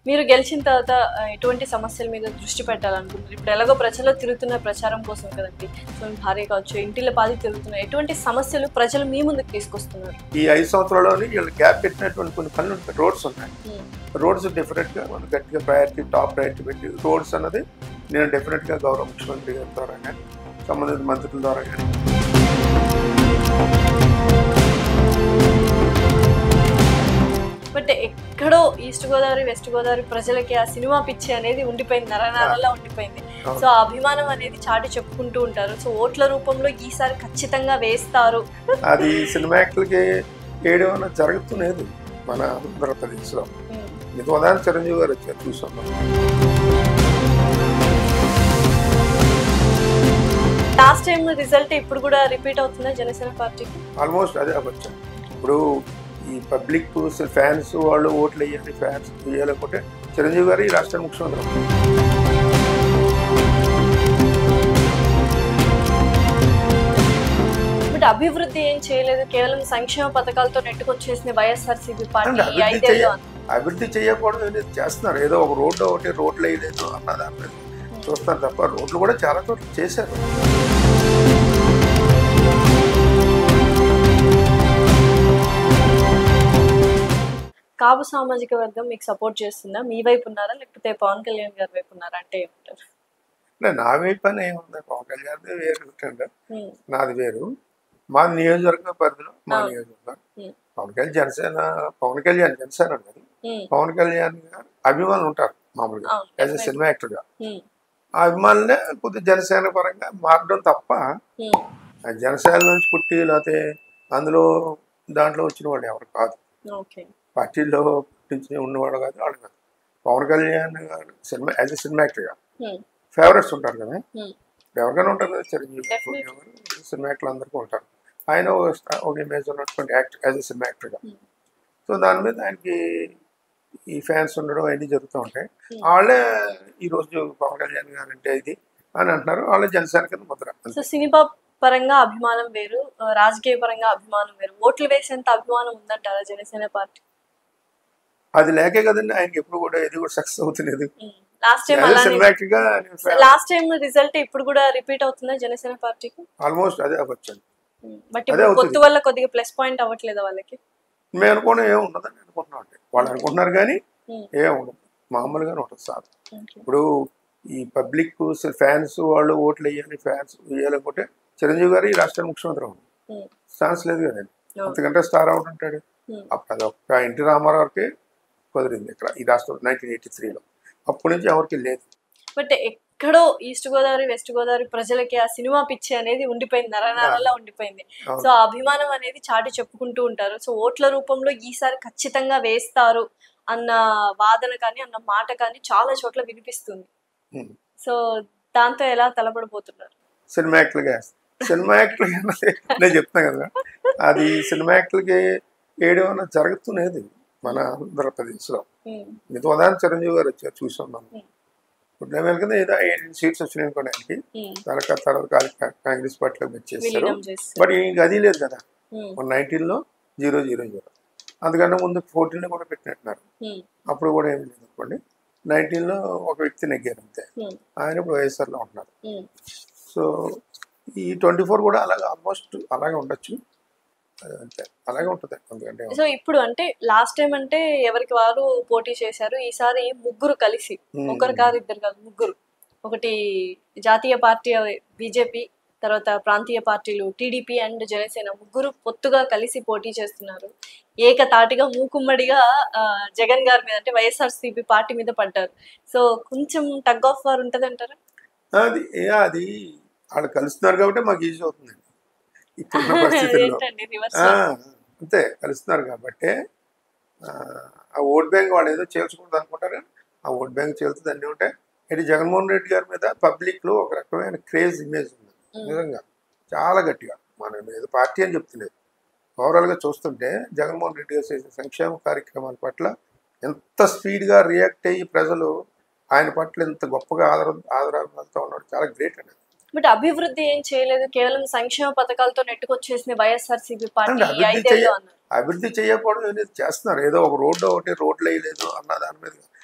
మీరు గెలిచిన తర్వాత ఆ, ఎటువంటి సమస్యల మీద దృష్టి పెట్టాలనుకుంటున్నారు ఇప్పుడు ఎలాగో ప్రజల్లో తిరుగుతున్న ప్రచారం కోసం కదండి సో మీ భార్య కావచ్చు ఇంటిలో పాది తిరుగుతున్నారు ఎటువంటి సమస్యలు ప్రజలు మీ ముందుకు తీసుకొస్తున్నారు ఈ ఐదు సంవత్సరాల్లోని వీళ్ళు గ్యాప్ పెట్టినటువంటి కొన్ని పనులు ఉంటాయి రోడ్స్ ఉన్నాయి ఉమ్, రోడ్స్ డెఫినెట్గా మనం గట్టిగా ప్రయారిటీ టాప్ ప్రయారిటీ పెట్టి రోడ్స్ అన్నది నేను డెఫినెట్గా గౌరవ ముఖ్యమంత్రి గారి ద్వారా కానీ సంబంధిత మంత్రుల ద్వారా కానీ బట్ ఎక్కడో ఈస్ట్ గోదావరి వెస్ట్ గోదావరి ప్రజలకి ఆ సినిమా పిచ్చి అనేది ఉండిపోయింది నరనాలలో ఉండిపోయింది అవును. సో ఆ అభిమానం అనేది చాటి చెప్పుకుంటూ ఉంటారు సో ఓట్ల రూపంలో ఈసారి ఖచ్చితంగా వేస్తారు అది సినిమా యాక్టర్లకి వేయడం అన్నది జరుగుతున్నది మన ఆంధ్రప్రదేశ్లో ఉమ్, మీకు ఉదాహరణ చిరంజీవి గారు వచ్చారు చూసాం లాస్ట్ టైం రిజల్ట్ ఇప్పుడు కూడా రిపీట్ అవుతుందా జనసేన పార్టీకి ఆల్మోస్ట్ అదే అవ్వచ్చు ఇప్పుడు ఈ పబ్లిక్ ఫ్యాన్స్ వాళ్ళు ఓట్లు వేయాలి ఫ్యాన్స్ వేయాలనుకుంటే చిరంజీవి గారు ఈ రాష్ట్ర ముఖ్యమంత్రి బట్ అభివృద్ధి ఏం చేయలేదు కేవలం సంక్షేమ పథకాలతో నెట్టుకొచ్చేసిన వైఎస్ఆర్సీపీ పార్టీ అంటే ఈ అభివృద్ధి ఐదేళ్ళు చేయ- అభివృద్ధి చేయకూడదు అనేది చేస్తున్నారు ఏదో ఒక రోడ్డు ఒకటి రోడ్లు వేయలేదు అన్న దాని మీద చూస్తారు తప్ప రోడ్లు కూడా చాలా చోట్ల చేశారు కాపు సామాజిక వర్గం మీకు సపోర్ట్ చేస్తుందా మీ వైపు ఉన్నారా లేకపోతే పవన్ కళ్యాణ్ గారి వైపు ఉన్నారా అంటే ఏమంటారు అంటే నా వైపు పని ఏముంది పవన్ కళ్యాణ్ వేరు ఉంటుంది. ఉమ్, నాది వేరు మా నియోజకవర్గ పరిధిలో మా అవును. నియోజకవర్గం ఉమ్, పవన్ కళ్యాణ్ జనసేన పవన్ కళ్యాణ్ జనసేన కాదు ఉమ్, పవన్ కళ్యాణ్ గారు అభిమానులు ఉంటారు మామూలుగా అవును, యాజ్ ఎ definitely. సినిమా యాక్టర్గా ఉమ్, ఆ అభిమానులే కొద్దిగా జనసేన పరంగా మారడం తప్ప ఉమ్, ఆ జనసేన నుంచి పుట్టి లేకపోతే అందులో దాంట్లో వచ్చిన వాళ్ళు ఎవరు కాదు ఓకే పార్టీలో నుంచి ఉన్నవాడు కాదు వాళ్ళు కాదు పవన్ కళ్యాణ్ గారు సినిమా యాజ్ ఎ సినిమా యాక్టర్గా ఉమ్, ఫేవరెట్స్ ఉంటారు కదా ఉమ్, ఎవరికైనా ఉంటారు కదా చిరంజీవి Definitely. గారు, సినిమా యాక్టర్లు అందరికీ ఉంటారు ఆయన ఒక స్టా- ఒక ఇమేజ్ ఉన్నటువంటి యాక్టర్ యాజ్ ఎ సినిమా యాక్టర్గా Hmm. సో దాని మీద ఆయనకి ఈ ఫ్యాన్స్ ఉండడం అవన్నీ జరుగుతూ ఉంటాయి Hmm. వాళ్ళే ఈరోజు పవన్ కళ్యాణ్ గారు అంటే ఇది అని అంటున్నారు వాళ్ళే జనసేన కింద ముద్ర సో సినిమా పరంగా అభిమానం వేరు ఆ, రాజకీయ పరంగా అభిమానం వేరు ఓట్లు వేసేంత అభిమానం ఉందంటారా జనసేన పార్టీ అది లేకే కదండి ఆయనకి ఎప్పుడు కూడా ఇది కూడా సక్సెస్ అవుతులేదు last time as a cinema అలానే యాక్టర్గా లాస్ట్ టైం రిజల్ట్ ఇప్పుడు కూడా రిపీట్ అవుతుందా జనసేన పార్టీకి ఆల్మోస్ట్ అదే అవ్వచ్చు బట్ అదే ఇప్పుడు అవుతుంది. పొత్తు వల్ల కొద్దిగా ప్లస్ పాయింట్ అవ్వట్లేదు వాళ్ళకి మేము అనుకోవడం ఏమి ఉండదని అనుకుంటున్నాం అంటే వాళ్ళు అనుకుంటున్నారు కానీ Hmm. ఏం ఉండదు మామూలుగానే ఉంటుంది సార్ Okay. ఇప్పుడు ఈ పబ్లిక్ ఫ్యాన్స్ వాళ్ళు ఓట్లు వేయాలి ఫ్యాన్స్ వేయాలనుకుంటే చిరంజీవి గారు ఈ రాష్ట్ర ముఖ్యమంత్రి అవ్వడం Hmm. ఛాన్స్ లేదు కదండి No. అంతకంటే స్టార్ అవుట్ ఉంటాడు Hmm. అప్పుడు అది ఒక్క ఎన్టీ రామారావుకి కుదిరింది ఇక్కడ ఈ రాష్ట్రం నైన్టీన్ ఎయిటీ త్రీలో అప్పటి నుంచి ఎవరికి లేదు బట్ ఎక్కడో ఈస్ట్ గోదావరి వెస్ట్ గోదావరి ప్రజలకి ఆ సినిమా పిచ్చి అనేది ఉండిపోయింది నరనాలలో ఉండిపోయింది అవును. సో ఆ అభిమానం అనేది చాటి చెప్పుకుంటూ ఉంటారు సో ఓట్ల రూపంలో ఈసారి ఖచ్చితంగా వేస్తారు అన్న వాదన కానీ అన్న మాట కానీ చాలా చోట్ల వినిపిస్తుంది Hmm. సో దాంతో ఎలా తలపడబోతున్నారు సినిమా యాక్టర్గా సినిమా యాక్టర్గా అన్నది నేను చెప్తాను కదా అది సినిమా యాక్టర్కి వేయడం అన్నది జరుగుతున్నది మన ఆంధ్రప్రదేశ్లో ఉమ్, మీకు ఉదాహరణ చిరంజీవి గారు వచ్చారు చూసాం మనం Hmm. ఇప్పుడు నేను కింద ఏదో ఎయిటీన్ సీట్స్ వచ్చినాయి అనుకోండి ఆయనకి ఉమ్, తర్వాత తర్వాత కాంగ్రెస్- కాంగ్రెస్ పార్టీలో వచ్చేసారు విలీనం చేస్తారు బట్ ఇంక అది లేదు కదా ఉమ్, మన నైన్టీన్లో జీరో జీరో జీరో అందుకన్నా ముందు ఫోర్టీన్లో కూడా పెట్టినట్టున్నారు ఉమ్, అప్పుడు కూడా ఏమి లేదు అనుకోండి నైన్టీన్లో ఒక వ్యక్తి నెగ్గారు అంతే ఉమ్, ఆయన ఇప్పుడు వైఎస్ఆర్లో ఉంటున్నారు ఉమ్. సో ఈ ట్వంటీ ఫోర్ కూడా అలాగే ఆల్మోస్ట్ అలాగే ఉండొచ్చు అది అంతే అలాగే ఉంటుంది ఎందుకంటే సో ఇప్పుడు అంటే లాస్ట్ టైం అంటే ఎవరికి వారు పోటీ చేశారు ఈసారి ముగ్గురు కలిసి Hmm. ఒకరు కాదు ఇద్దరు కాదు ముగ్గురు ఒకటి జాతీయ పార్టీ బీజేపీ తర్వాత ప్రాంతీయ పార్టీలు టీడీపీ అండ్ జనసేన ముగ్గురు పొత్తుగా కలిసి పోటీ చేస్తున్నారు ఏకతాటిగా మూకుమ్మడిగా ఆ, జగన్ గారి మీద అంటే వైఎస్ఆర్సీపీ పార్టీ మీద పడ్డారు సో కొంచెం టగ్ ఆఫ్ వార్ ఉంటుంది అంటారా అది ఏ అది వాళ్ళు కలుస్తున్నారు కాబట్టి మాకు ఈజీ అవుతుందండి ఇప్పుడున్న పరిస్థితుల్లో ఏంటండి రివర్స్ ఆ, అంతే కలుస్తున్నారు కాబట్టి ఆ, ఆ ఓట్ బ్యాంక్ వాళ్ళు ఏదో చేల్చుకుంటుంది అనుకుంటారు ఆ ఓట్ బ్యాంక్ చేలుతుంది అన్నీ ఉంటాయి ఇది జగన్మోహన్ రెడ్డి గారి మీద పబ్లిక్ లో ఒక రకమైన క్రేజ్ ఇమేజ్ ఉంది నిజంగా చాలా గట్టిగా మనం ఏదో పార్టీ అని చెప్తలేదు ఓవరాల్ గా చూస్తుంటే జగన్మోహన్ రెడ్డి గారు చేసే సంక్షేమ కార్యక్రమాల పట్ల ఎంత స్పీడ్ గా రియాక్ట్ అయ్యి ప్రజలు ఆయన పట్ల ఎంత గొప్పగా ఆదర ఆదరాలతో ఉన్నాడు చాలా గ్రేట్ అండి బట్ అభివృద్ధి ఏం చేయలేదు కేవలం సంక్షేమ పథకాలతో నెట్టుకొచ్చేసిన వైఎస్ఆర్సీపీ పార్టీ అంటే ఈ అభివృద్ధి ఐదేళ్ళు చేయ- అన్నారు అభివృద్ధి చేయకపోవడం అనేది చేస్తున్నారు ఏదో ఒక రోడ్డు ఒకటి రోడ్లు వేయలేదు అన్న దాని మీద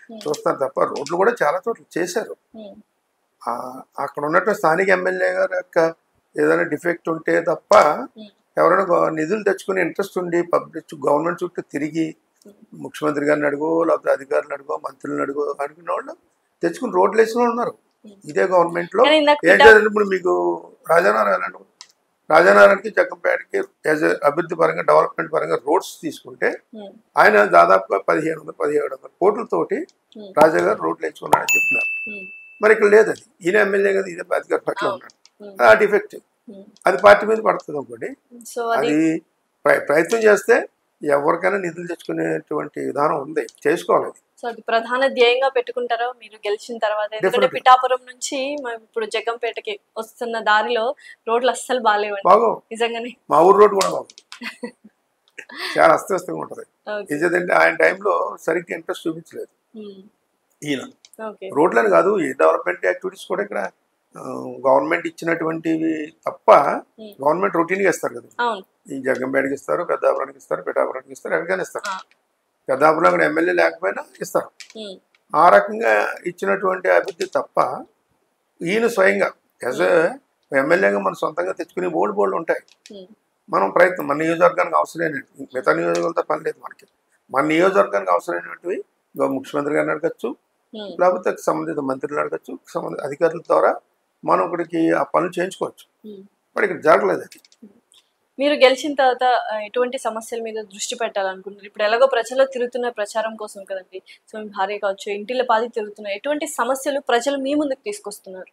Hmm. చూస్తారు తప్ప రోడ్లు కూడా చాలా చోట్ల చేశారు ఉమ్, ఆ, అక్కడ ఉన్నట్టు స్థానిక ఎమ్మెల్యే గారి యొక్క ఏదైనా డిఫెక్ట్ ఉంటే తప్ప ఉమ్, ఎవరైనా గవ- నిధులు తెచ్చుకుని ఇంట్రెస్ట్ ఉండి పబ్లిక్ గవర్నమెంట్ చుట్టూ తిరిగి ముఖ్యమంత్రి గారిని అడుగో లేకపోతే అధికారులను అడుగో మంత్రులను అడుగో అనుకున్న వాళ్ళు తెచ్చుకుని రోడ్లు వేసిన వాళ్ళు ఉన్నారు Hmm. ఇదే గవర్నమెంట్ లో కానీ ఇందాక ఏం పిఠా- చేయాలి ఇప్పుడు మీకు రాజానారాయణ అండి. రాజానారాయణకి జగ్గంపేటకి యాజ్ అభివృద్ధి పరంగా డెవలప్మెంట్ పరంగా రోడ్స్ తీసుకుంటే ఉమ్, ఆయన దాదాపుగా పదిహేను వందల పదిహేడు వందల కోట్లతోటి ఉమ్, రాజా గారు రోడ్లు వేసుకున్నాడని చెప్తున్నారు ఉమ్, మరి ఇక్కడ లేదు అది ఈయన ఎమ్మెల్యే కదా ఇదే అధికార పార్టీలో అవును. ఉన్నాడు ఉమ్, ఆ డిఫెక్ట్ ఉమ్. అది పార్టీ మీద పడుతుంది ఒకటి సో అది అది ప్ర- ప్రయత్నం చేస్తే ఎవరికైనా నిధులు తెచ్చుకునేటువంటి విధానం ఉంది చేసుకోవాలి అది. సో అది ప్రధాన ధ్యేయంగా పెట్టుకుంటారో మీరు గెలిచిన తర్వాత ఎందుకంటే Definitely. పిఠాపురం నుంచి మనం ఇప్పుడు జగ్గంపేటకి వస్తున్న దారిలో రోడ్లు అస్సలు బాగాలేవండి బాగో నిజంగానే మా ఊరు రోడ్డు కూడా బాగుంది చాలా అస్తవ్యస్తంగా ఉంటుంది ఓకే ఎందుకంటే ఆయన టైంలో సరిగ్గా ఇంట్రెస్ట్ చూపించలేదు ఉమ్, ఈయన ఓకే రోడ్లని కాదు ఏ డెవలప్మెంట్ యాక్టివిటీస్ కూడా ఇక్కడ గవర్నమెంట్ ఇచ్చినటువంటివి తప్ప ఉమ్, గవర్నమెంట్ రొటీన్గా ఇస్తారు కదా అవును ఈ జగ్గంపేటకి ఇస్తారు పెద్దాపురానికి ఇస్తారు పిఠాపురానికి ఇస్తారు ఎవరికైనా ఇస్తారు ఆ. పెద్దాపురం అక్కడ ఎమ్మెల్యే లేకపోయినా ఇస్తారు ఉమ్, ఆ రకంగా ఇచ్చినటువంటి అభివృద్ధి తప్ప ఈయన స్వయంగా యాజ్ ఎమ్మెల్యేగా మన సొంతంగా తెచ్చుకునే బోర్డు బోర్డు ఉంటాయి ఉమ్, మనం ప్రయత్నం మన నియోజకవర్గానికి అవసరమైనవి మిగతా నియోజకవర్గాలతో పని లేదు మనకి మన నియోజకవర్గానికి అవసరమైనటువంటివి గౌ- ముఖ్యమంత్రి గారిని అడగచ్చు ఉమ్, లేకపోతే సంబంధిత మంత్రులు అడగచ్చు సంబంధిత అధికారుల ద్వారా మనం ఇక్కడికి ఆ పనులు చేయించుకోవచ్చు ఉమ్. మరి ఇక్కడ జరగలేదు అది మీరు గెలిచిన తర్వాత ఆ, ఎటువంటి సమస్యల మీద దృష్టి పెట్టాలనుకుంటున్నారు ఇప్పుడు ఎలాగో ప్రజలు తిరుగుతున్న ప్రచారం కోసం కదండి సో మీ భార్య కావచ్చు ఇంటిల పాది తిరుగుతున్నారు ఎటువంటి సమస్యలు ప్రజలు మీ ముందుకు తీసుకొస్తున్నారు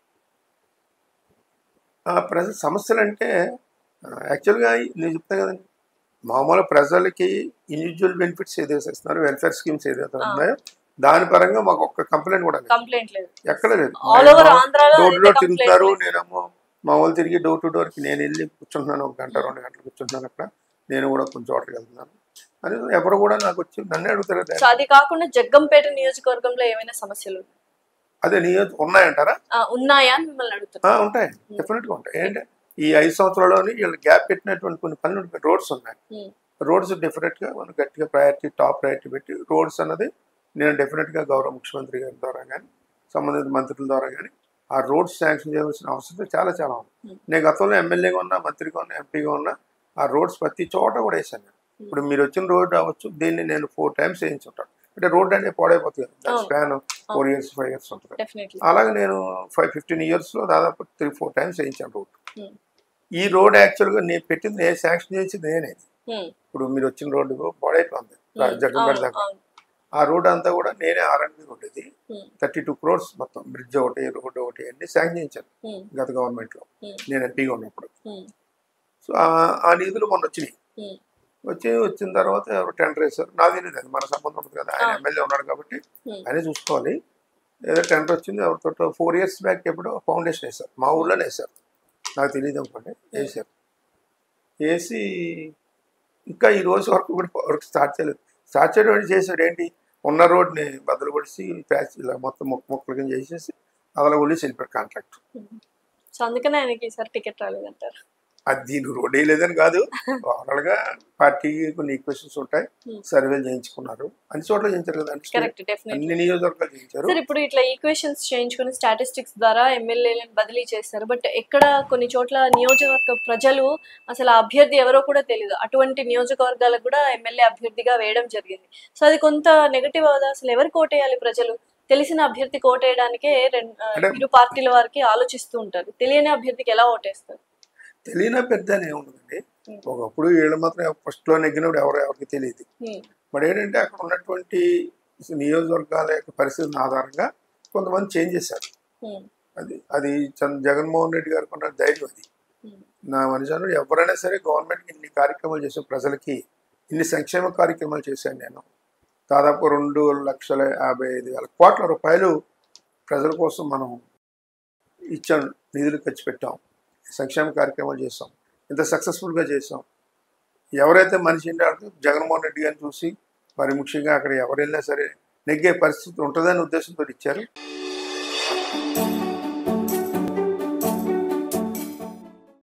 ఆ ప్రజల సమస్యలు అంటే యాక్చువల్గా నేను చెప్తాను కదండి మామూలు ప్రజలకి ఇండివిజువల్ బెనిఫిట్స్ ఏదైతే ఇస్తున్నారు వెల్ఫేర్ స్కీమ్స్ ఏదైతే ఆ. ఉన్నాయో దాని పరంగా మాకు ఒక్క కంప్లైంట్ కూడా లేదు కంప్లైంట్ లేదు ఎక్కడ లేదు ఆల్ ఓవర్ ఆంధ్రాలో డోర్ టు అయితే డోర్ complaint తిరుగుతున్నారు లేదు. నేనేమో మా వాళ్ళు తిరిగి డోర్ టు డోర్కి నేను వెళ్ళి కూర్చుంటున్నాను ఒక గంట రెండు గంటలు కూర్చుంటున్నాను అక్కడ నేను కూడా కొంచెం చోట్లకి వెళ్తున్నాను అని ఎవరు కూడా నాకు వచ్చి నన్నే అడుగుతారు సో అది కాకుండా జగ్గంపేట నియోజకవర్గంలో ఏమైనా సమస్యలు ఉన్నాయా? అదే నియోజక ఉన్నాయంటారా ఆ, ఉన్నాయా అని మిమ్మల్ని ఆ, అడుగుతున్నారు ఉంటాయి డెఫినెట్గా ఉంటాయి ఏంటంటే ఈ ఐదు సంవత్సరాల్లోని వీళ్ళు గ్యాప్ పెట్టినటువంటి కొన్ని పనులు రోడ్స్ ఉన్నాయి ఉమ్, రోడ్స్ డెఫినెట్గా మనం గట్టిగా ప్రయారిటీ టాప్ ప్రయారిటీ పెట్టి రోడ్స్ అన్నది నేను డెఫినెట్గా గౌరవ ముఖ్యమంత్రి గారి ద్వారా కానీ సంబంధిత మంత్రుల ద్వారా కానీ ఆ రోడ్స్ శాంక్షన్ చేయవలసిన అవసరం చాలా చాలా ఉంది Hmm. నేను గతంలో ఎమ్మెల్యేగా ఉన్నా మంత్రిగా ఉన్నా ఎంపీగా ఉన్నా ఆ రోడ్స్ ప్రతి చోట కూడా వేసాను నేను. ఇప్పుడు మీరు వచ్చిన రోడ్ అవ్వచ్చు దీన్ని నేను ఫోర్ టైమ్స్ వేయించుంటాను అంటే రోడ్ అనేది పాడైపోతుంది దాని అవును. Span four years five years ఉంటుంది డెఫినెట్లీ అలాగే నేను ఫైవ్ ఫిఫ్టీన్ ఇయర్స్లో దాదాపు త్రీ ఫోర్ టైమ్స్ వేయించాను రోడ్ Hmm. ఈ రోడ్ యాక్చువల్గా నేను పెట్టింది నేను శాంక్షన్ చేసింది నేనే ఉమ్, ఇప్పుడు మీరు వచ్చిన రోడ్డు పాడైపోయింది ఉమ్, జగ్గంపేట అవును, దాకా అవును. ఆ రోడ్ అంతా కూడా నేనే ఆర్ఎండ్బి ఉండేది ఉమ్, థర్టీ టూ క్రోర్స్ మొత్తం బ్రిడ్జ్ ఒకటి రోడ్ ఒకటి అన్ని శాంక్షన్ చేయించాను ఉమ్, గత గవర్నమెంట్లో ఉమ్, నేను ఎంపీగా ఉన్నప్పుడు ఉమ్, సో ఆ- ఆ నిధులు మొన్న వచ్చినాయి ఉమ్, వచ్చి వచ్చిన తర్వాత ఎవరు టెండర్ వేశారు నాది తెలియదు అది మన సంబంధం ఉంటుంది కదా ఆయన ఆ. ఎమ్మెల్యే ఉన్నాడు కాబట్టి ఉమ్, ఆయనే చూసుకోవాలి ఏదో టెండర్ వచ్చింది ఎవరితో ఫోర్ ఇయర్స్ బ్యాక్ ఎప్పుడో ఫౌండేషన్ వేశారు మా ఊర్లోనే వేశారు నాకు తెలియదు అనుకోండి వేశారు వేసి ఇంకా ఈ రోజు వరకు కూడా వర్క్ స్టార్ట్ చేయలేదు స్టార్ట్ చేయడం చేశాడు ఏంటి ఉన్న రోడ్ని బదులు పడిసి ప్యాచ్ ఇలా మొత్తం మొక్క మొక్కలు కింద చేసేసి అదలా వదిలేసి వెళ్ళిపోయాడు కాంట్రాక్ట్ ఉమ్. సో అందుకనే ఆయనకి ఈసారి టికెట్ రాలేదంటారు అది దీనికి రోడ్ వేయలేదని కాదు ఓవరాల్గా పార్టీకి కొన్ని ఈక్వేషన్స్ ఉంటాయి Hmm. సర్వేలు చేయించుకున్నారు అన్ని చోట్ల చేయించారు కదా అన్ని కరెక్ట్ డెఫినెట్లీ అన్ని నియోజకవర్గాలు చేయించారు సార్ ఇప్పుడు ఇట్లా ఈక్వేషన్స్ చేయించుకుని స్టాటిస్టిక్స్ ద్వారా ఎమ్మెల్యేలను బదిలీ చేస్తారు బట్ ఎక్కడ కొన్ని చోట్ల నియోజకవర్గ ప్రజలు అసలు ఆ అభ్యర్థి ఎవరో కూడా తెలియదు అటువంటి నియోజకవర్గాలకు కూడా ఎమ్మెల్యే అభ్యర్థిగా వేయడం జరిగింది సో అది కొంత నెగటివ్ అవదా అసలు ఎవరు కోటేయాలి ప్రజలు తెలిసిన అభ్యర్థి కోటేయడానికే రెండు ఆ, అంటే- ఇరు పార్టీల వారికి ఆలోచిస్తూ ఉంటారు తెలియని అభ్యర్థికి ఎలా ఓటేస్తారు తెలియని పెద్ద అని ఏముంటుందండి Hmm. ఒకప్పుడు వీళ్ళు మాత్రం ఫస్ట్లో నెగ్గినప్పుడు ఎవరు ఎవరికి తెలియదు హ్మ్, మరి ఏంటంటే అక్కడ ఉన్నటువంటి నియోజకవర్గాల యొక్క పరిస్థితుల ఆధారంగా కొంతమంది చేంజ్ చేశారు హ్మ్, అది అది చంద్ర జగన్మోహన్ రెడ్డి గారికి ఉన్న ధైర్యం అది హ్మ్, నా మనిషి అన్నాడు ఎవరైనా సరే గవర్నమెంట్కి ఇన్ని కార్యక్రమాలు చేసే ప్రజలకి ఇన్ని సంక్షేమ కార్యక్రమాలు చేశాను నేను దాదాపు రెండు లక్షల యాభై ఐదు వేల కోట్ల రూపాయలు ప్రజల కోసం మనం ఇచ్చాం నిధులు ఖర్చు పెట్టాం సంక్షేమ కార్యక్రమాలు చేసాం ఇంత సక్సెస్ఫుల్గా చేసాం ఎవరైతే మనిషి ఉంటాడో జగన్మోహన్ రెడ్డి గారిని చూసి మరి ముఖ్యంగా అక్కడ ఎవరు వెళ్ళినా సరే నెగ్గే పరిస్థితి ఉంటుందనే ఉద్దేశంతో ఇచ్చారు